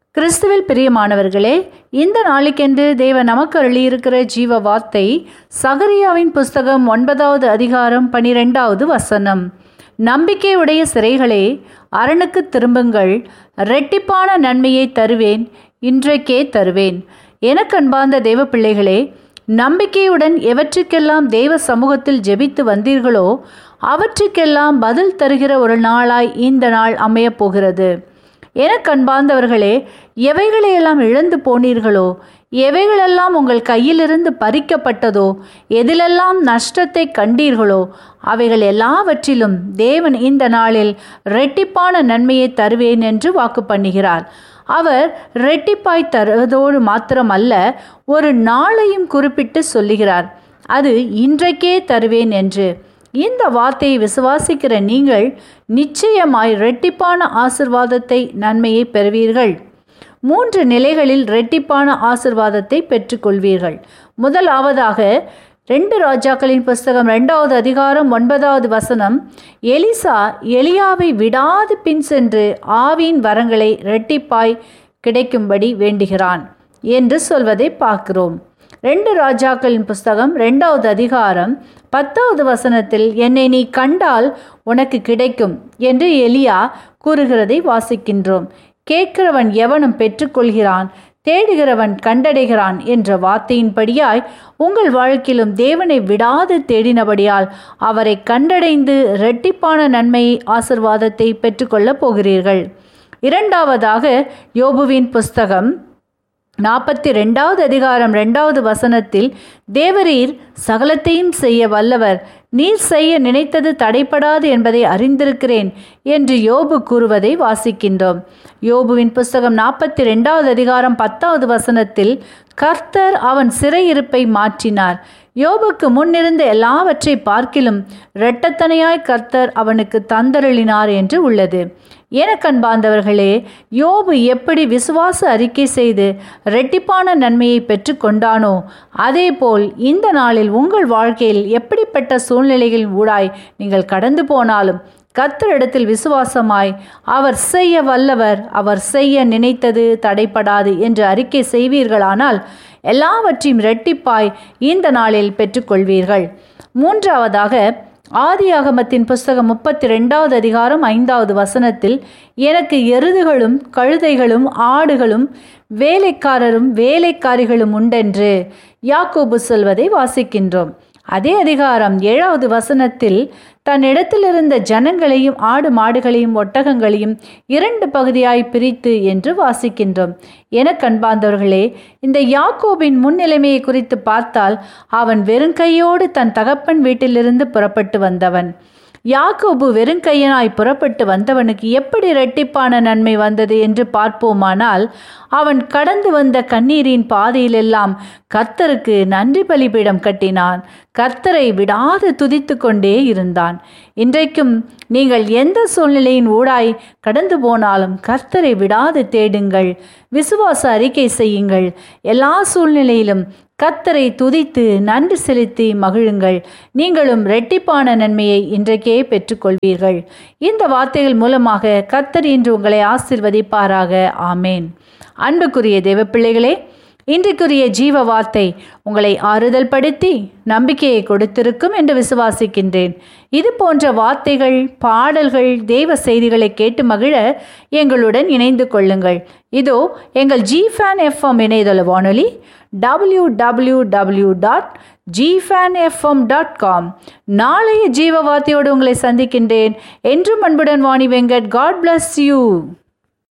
கிறிஸ்துவில் பிரியமானவர்களே இந்த நாளுக்கென்று தேவன் நமக்கு அருளியிருக்கிற ஜீவ வார்த்தை சகரியாவின் புஸ்தகம் ஒன்பதாவது அதிகாரம் பனிரெண்டாவது வசனம் நம்பிக்கையுடைய சிறைகளே அரணுக்கு திரும்புங்கள் இரட்டிப்பான நன்மையை தருவேன் இன்றைக்கே தருவேன் எனக்கு அன்பார்ந்த தேவ பிள்ளைகளே நம்பிக்கையுடன் எவற்றுக்கெல்லாம் தேவ சமூகத்தில் ஜெபித்து வந்தீர்களோ அவற்றுக்கெல்லாம் பதில் தருகிற ஒரு நாளாய் இந்த நாள் அமையப் போகிறது எனக்கு அன்பார்ந்தவர்களே எவைகளையெல்லாம் இழந்து போனீர்களோ எவைகளெல்லாம் உங்கள் கையிலிருந்து பறிக்கப்பட்டதோ எதிலெல்லாம் நஷ்டத்தை கண்டீர்களோ அவைகள் எல்லாவற்றிலும் தேவன் இந்த நாளில் இரட்டிப்பான நன்மையை தருவேன் என்று வாக்கு பண்ணுகிறார் அவர் ரெட்டிப்பாய் தருவதோடு மாத்திரமல்ல ஒரு நாளையும் குறிப்பிட்டு சொல்லுகிறார் அது இன்றைக்கே தருவேன் என்று இந்த வார்த்தையை விசுவாசிக்கிற நீங்கள் நிச்சயமாய் ரெட்டிப்பான ஆசிர்வாதத்தை நன்மையை பெறுவீர்கள் மூன்று நிலைகளில் ரெட்டிப்பான ஆசிர்வாதத்தை பெற்றுக்கொள்வீர்கள் முதலாவதாக ரெண்டு ராஜாக்களின் புஸ்தகம் ரெண்டாவது அதிகாரம் ஒன்பதாவது வசனம் எலிசா எலியாவை விடாது பின் சென்று ஆவியின் வரங்களை ரெட்டிப்பாய் கிடைக்கும்படி வேண்டுகிறான் என்று சொல்வதை பார்க்கிறோம் ரெண்டு ராஜாக்களின் புஸ்தகம் ரெண்டாவது அதிகாரம் பத்தாவது வசனத்தில் என்னை நீ கண்டால் உனக்கு கிடைக்கும் என்று எலியா கூறுகிறதை வாசிக்கின்றோம் கேட்கிறவன் எவனும் பெற்றுக்கொள்கிறான் தேடுகிறவன் கண்டடைகிறான் என்ற வார்த்தையின்படியாய் உங்கள் வாழ்க்கையிலும் தேவனை விடாது தேடினபடியால் அவரை கண்டடைந்து இரட்டிப்பான நன்மையை ஆசிர்வாதத்தை பெற்றுக்கொள்ளப் போகிறீர்கள் இரண்டாவதாக யோபுவின் புஸ்தகம் நாற்பத்தி ரெண்டாவது அதிகாரம் ரெண்டாவது வசனத்தில் தேவரீர் சகலத்தையும் செய்ய வல்லவர் நீர் செய்ய நினைத்தது தடைப்படாது என்பதை அறிந்திருக்கிறேன் என்று யோபு கூறுவதை வாசிக்கின்றோம் யோபுவின் புஸ்தகம் நாற்பத்தி ரெண்டாவது அதிகாரம் பத்தாவது வசனத்தில் கர்த்தர் அவன் சிறையிருப்பை மாற்றினார் யோபுக்கு முன்னிருந்த எல்லாவற்றை பார்க்கிலும் இரட்டத்தனையாய் கர்த்தர் அவனுக்கு தந்தருளினார் என்று உள்ளது எனக்கன்பார்ந்தவர்களே யோபு எப்படி விசுவாச அறிக்கை செய்து ரெட்டிப்பான நன்மையை பெற்று கொண்டானோ அதேபோல் இந்த நாளில் உங்கள் வாழ்க்கையில் எப்படிப்பட்ட சூழ்நிலைகளின் ஊடாய் நீங்கள் கடந்து போனாலும் கத்தரிடத்தில் விசுவாசமாய் அவர் செய்ய வல்லவர் அவர் செய்ய நினைத்தது தடைப்படாது என்று அறிக்கை செய்வீர்களானால் எல்லாவற்றையும் இரட்டிப்பாய் இந்த நாளில் பெற்றுக்கொள்வீர்கள் மூன்றாவதாக ஆதியாகமத்தின் புஸ்தகம் முப்பத்தி ரெண்டாவது அதிகாரம் ஐந்தாவது வசனத்தில் எனக்கு எருதுகளும் கழுதைகளும் ஆடுகளும் வேலைக்காரரும் வேலைக்காரிகளும் உண்டென்று யாக்கோபு சொல்வதை வாசிக்கின்றோம் அதே அதிகாரம் ஏழாவது வசனத்தில் தன்னிடத்தில் இருந்த ஜனங்களையும் ஆடு மாடுகளையும் ஒட்டகங்களையும் இரண்டு பகுதியாய் பிரித்து என்று வாசிக்கின்றோம் என கண்பார்ந்தவர்களே இந்த யாக்கோபின் முன்னிலைமையை குறித்து பார்த்தால் அவன் வெறுங்கையோடு தன் தகப்பன் வீட்டிலிருந்து புறப்பட்டு வந்தவன் யாக்கோபு வெறுங்கையனாய் புறப்பட்டு வந்தவனுக்கு எப்படி இரட்டிப்பான நன்மை வந்தது என்று பார்ப்போமானால் அவன் கடந்து வந்த கண்ணீரின் பாதையிலெல்லாம் கர்த்தருக்கு நன்றி பலிபீடம் கட்டினான் கர்த்தரை விடாது துதித்து கொண்டே இருந்தான் இன்றைக்கும் நீங்கள் எந்த சூழ்நிலையின் ஊடாய் கடந்து போனாலும் கர்த்தரை விடாது தேடுங்கள் விசுவாச அறிக்கை செய்யுங்கள் எல்லா சூழ்நிலையிலும் கத்தரை துதித்து நன்றி செலுத்தி மகிழுங்கள் நீங்களும் ரெட்டிப்பான நன்மையை இன்றைக்கே பெற்றுக்கொள்வீர்கள் இந்த வார்த்தைகள் மூலமாக கத்தர் இன்று உங்களை ஆசிர்வதிப்பாராக ஆமேன் அன்புக்குரிய தேவ பிள்ளைகளே இன்றைக்குரிய ஜீவ வார்த்தை உங்களை ஆறுதல் படுத்தி நம்பிக்கையை கொடுத்திருக்கும் என்று விசுவாசிக்கின்றேன் இது போன்ற வார்த்தைகள் பாடல்கள் தெய்வ செய்திகளை கேட்டு மகிழ எங்களுடன் இணைந்து கொள்ளுங்கள் இதோ எங்கள் ஜி ஃபேன் எஃப்எம் இணையதள வானொலி W W W dot g fan FM dot com நாளைய ஜீவ வார்த்தையோடு உங்களை சந்திக்கின்றேன் என்றும் அன்புடன் Vani Venkat God bless you